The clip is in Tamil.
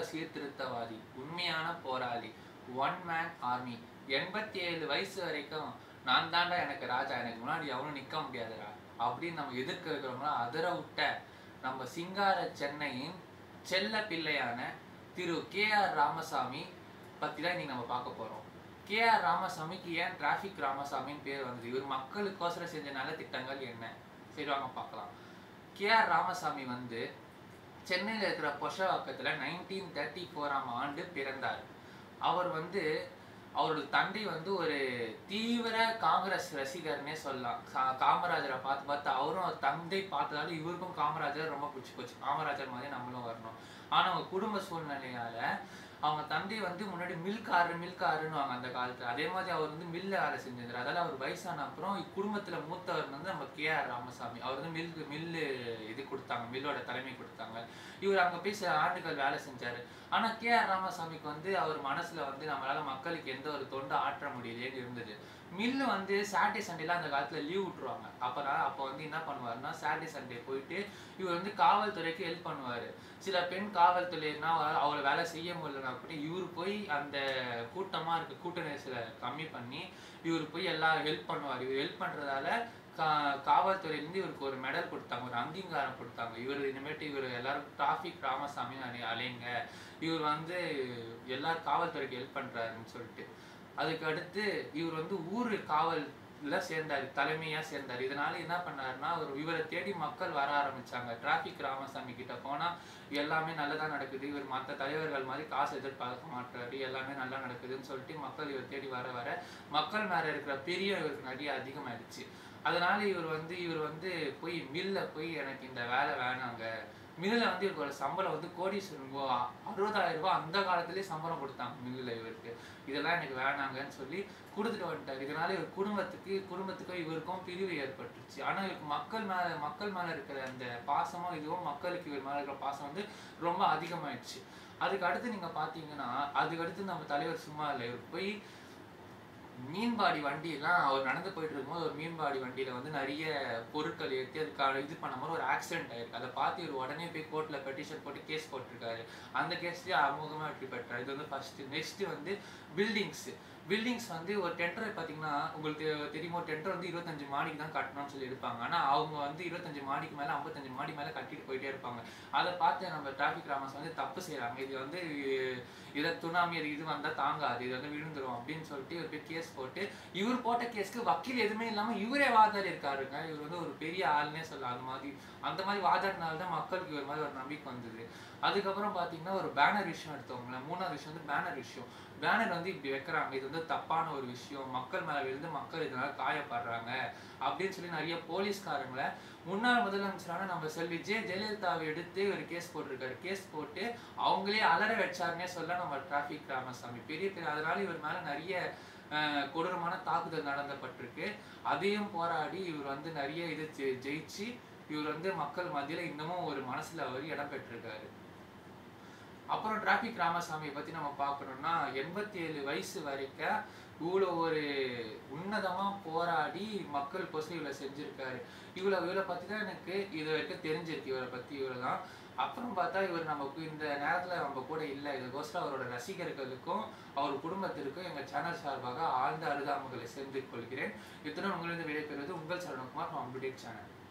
சீர்திருத்தவாதி உண்மையான போராளி ஒன் மேன் ஆர்மி எண்பத்தி ஏழு வயசு வரைக்கும் நான் தாண்டா எனக்கு ராஜா எனக்கு முன்னாடி எவனும் நிக்க முடியாதுடா அப்படின்னு நம்ம எதிர்க்க இருக்கிறவங்கள அதர விட்ட நம்ம சிங்கார சென்னையின் செல்ல பிள்ளையான திரு கே ஆர் ராமசாமி பத்தி தான் இன்னைக்கு நம்ம பார்க்க போறோம் கே ஆர் ராமசாமிக்கு ஏன் டிராஃபிக் ராமசாமின்னு பேர் வந்தது இவர் மக்களுக்கோசரம் செஞ்ச நல்ல திட்டங்கள் என்ன சரி வாங்க பார்க்கலாம் கே ஆர் ராமசாமி வந்து சென்னையில் இருக்கிற பொஷவாக்கத்தில் நைன்டீன் தேர்ட்டி ஃபோராம் ஆண்டு பிறந்தார் அவர் வந்து அவரோட தந்தை வந்து ஒரு தீவிர காங்கிரஸ் ரசிகர்னே சொல்லலாம் கா- காமராஜரை பார்த்து பார்த்து அவரும் அவர் தந்தை பார்த்ததால இவருக்கும் காமராஜர் ரொம்ப பிடிச்சி போச்சு காமராஜர் மாதிரி நம்மளும் வரணும் ஆனால் அவங்க குடும்ப சூழ்நிலையால அவங்க தந்தை வந்து முன்னாடி மில்காரு மில்காருன்னு அந்த காலத்துல அதே மாதிரி அவர் வந்து மில்ல வேலை செஞ்சிருந்தார் அதால அவர் வயசான அப்புறம் குடும்பத்துல மூத்தவர் வந்து நம்ம கே ஆர் ராமசாமி அவர் வந்து மில் மில்லு இது கொடுத்தாங்க மில்லோட தலைமை கொடுத்தாங்க இவர் அங்க போய் சில ஆண்டுகள் வேலை செஞ்சாரு ஆனா கே ஆர் ராமசாமிக்கு வந்து அவர் மனசுல வந்து நம்மளால மக்களுக்கு எந்த ஒரு தொண்டு ஆற்ற முடியலையேன்னு இருந்தது மில்லு வந்து சாட்டர்டே சண்டேல அந்த காலத்துல லீவ் விட்டுருவாங்க அப்பதான் அப்போ வந்து என்ன பண்ணுவாருன்னா சாட்டர்டே சண்டே போயிட்டு இவர் வந்து காவல்துறைக்கு ஹெல்ப் பண்ணுவாரு சில பெண் காவல்துறைனா அவளை வேலை செய்ய முடியலனா கூட இவர் போய் அந்த கூட்டமா இருக்க கூட்ட நெரிசலை கம்மி பண்ணி இவர் போய் எல்லாம் ஹெல்ப் பண்ணுவார் இவர் ஹெல்ப் பண்றதால கா காவல்துறையிலேருந்து இவருக்கு ஒரு மெடல் கொடுத்தாங்க ஒரு அங்கீகாரம் கொடுத்தாங்க இவர் இனிமேட்டு இவர் எல்லாரும் டிராஃபிக் ராமசாமி அலை- அலைங்க இவர் வந்து எல்லாரும் காவல்துறைக்கு ஹெல்ப் பண்றாருன்னு சொல்லிட்டு அதுக்கு அடுத்து இவர் வந்து ஊர் காவல்ல சேர்ந்தாரு தலைமையா சேர்ந்தாரு இதனால என்ன பண்ணாருன்னா அவர் இவரை தேடி மக்கள் வர ஆரம்பிச்சாங்க டிராஃபிக் ராமசாமி கிட்ட போனா எல்லாமே நல்லதா நடக்குது இவர் மற்ற தலைவர்கள் மாதிரி காசு எதிர்பார்க்க மாட்டாரு எல்லாமே நல்லா நடக்குதுன்னு சொல்லிட்டு மக்கள் இவர் தேடி வர வர மக்கள் மேல இருக்கிற பெரிய இவருக்கு நிறைய அதிகமாயிடுச்சு அதனால இவர் வந்து இவர் வந்து போய் மில்ல போய் எனக்கு இந்த வேலை வேணாங்க மில்லில் வந்து இவருக்கு ஒரு சம்பளம் வந்து கோடீஸ்வரன் ரூபா அறுபதாயிரம் ரூபாய் அந்த காலத்திலேயே சம்பளம் கொடுத்தாங்க மில்லில் இவருக்கு இதெல்லாம் எனக்கு வேணாங்கன்னு சொல்லி கொடுத்துட்டு வந்துட்டார் இதனால இவர் குடும்பத்துக்கு குடும்பத்துக்கும் இவருக்கும் பிரிவு ஏற்பட்டுருச்சு ஆனா இவருக்கு மக்கள் மேல மக்கள் மேல இருக்கிற அந்த பாசமும் இதுவும் மக்களுக்கு இவர் மேல இருக்கிற பாசம் வந்து ரொம்ப அதிகமாயிடுச்சு அதுக்கு அடுத்து நீங்க பாத்தீங்கன்னா அதுக்கு அடுத்து நம்ம தலைவர் சும்மா இல்லை இவர் போய் மீன்பாடி வண்டியெல்லாம் அவர் நடந்து போயிட்டு இருக்கும்போது ஒரு மீன்பாடி வண்டியில வந்து நிறைய பொருட்கள் ஏற்றி அதுக்கான இது பண்ணும்போது ஒரு ஆக்சிடென்ட் ஆயிருக்கு அதை பார்த்து இவர் உடனே போய் கோர்ட்ல பெட்டிஷன் போட்டு கேஸ் போட்டிருக்காரு அந்த கேஸ்லயே அமோகமா வெற்றி பெற்றார் இது வந்து ஃபர்ஸ்ட் நெக்ஸ்ட் வந்து பில்டிங்ஸ் பில்டிங்ஸ் வந்து ஒரு டெண்டர் பார்த்தீங்கன்னா உங்களுக்கு தெரியுமா ஒரு டெண்டர் வந்து இருபத்தஞ்சு மாடிக்கு தான் கட்டணும்னு சொல்லி இருப்பாங்க ஆனா அவங்க வந்து இருபத்தஞ்சு மாடிக்கு மேல ஐம்பத்தஞ்சு மாடி மேல கட்டிட்டு போயிட்டே இருப்பாங்க அதை பார்த்து நம்ம டிராஃபிக் ராமஸ் வந்து தப்பு செய்றாங்க இது வந்து இதை துணாமி அது இது வந்தா தாங்காது இது வந்து விழுந்துரும் அப்படின்னு சொல்லிட்டு இவர் போய் கேஸ் போட்டு இவர் போட்ட கேஸ்க்கு வக்கீல் எதுவுமே இல்லாம இவரே வாதாடி இருக்காருங்க இவர் வந்து ஒரு பெரிய ஆளுன்னே சொல்லலாம் அந்த மாதிரி அந்த மாதிரி வாதாடினால தான் மக்களுக்கு இவர் மாதிரி ஒரு நம்பிக்கை வந்தது அதுக்கப்புறம் பாத்தீங்கன்னா ஒரு பேனர் விஷயம் எடுத்தவங்களேன் மூணாவது விஷயம் வந்து பேனர் விஷயம் பேனர் வந்து இப்படி வைக்கிறாங்க இது வந்து தப்பான ஒரு விஷயம் மக்கள் மேல விழுந்து மக்கள் இதனால காயப்படுறாங்க அப்படின்னு சொல்லி நிறைய போலீஸ்காரங்களை முன்னாள் முதலமைச்சரான நம்ம செல்வி ஜெ ஜெயலலிதாவை எடுத்து ஒரு கேஸ் போட்டிருக்காரு கேஸ் போட்டு அவங்களே அலற வச்சாருன்னே சொல்ல நம்ம டிராஃபிக் ராமசாமி பெரிய பெரிய அதனால இவர் மேல நிறைய அஹ், கொடூரமான தாக்குதல் நடந்தப்பட்டிருக்கு அதையும் போராடி இவர் வந்து நிறைய இது ஜெ- ஜெயிச்சு இவர் வந்து மக்கள் மத்தியில இன்னமும் ஒரு மனசுல அவர் இடம் பெற்றிருக்காரு அப்புறம் டிராஃபிக் ராமசாமியை பத்தி நம்ம பார்க்கணும்னா எண்பத்தி ஏழு வயசு வரைக்கும் இவ்வளோ ஒரு உன்னதமா போராடி மக்கள் கொசம் இவ்வளோ செஞ்சிருக்காரு இவ்வளோ இவரை பத்தி தான் எனக்கு இது வரைக்கும் தெரிஞ்சிருக்கு இவரை பத்தி இவரை தான் அப்புறம் பார்த்தா இவர் நமக்கு இந்த நேரத்துல நம்ம கூட இல்லை இதுக்கோசரம் அவரோட ரசிகர்களுக்கும் அவர் குடும்பத்திற்கும் எங்க சேனல் சார்பாக ஆழ்ந்த அருகாமைகளை சேர்ந்து கொள்கிறேன் இத்துடன் உங்களிருந்து விடைபெறுவது உங்கள் சரணகுமார் அப்டேட் சேனல்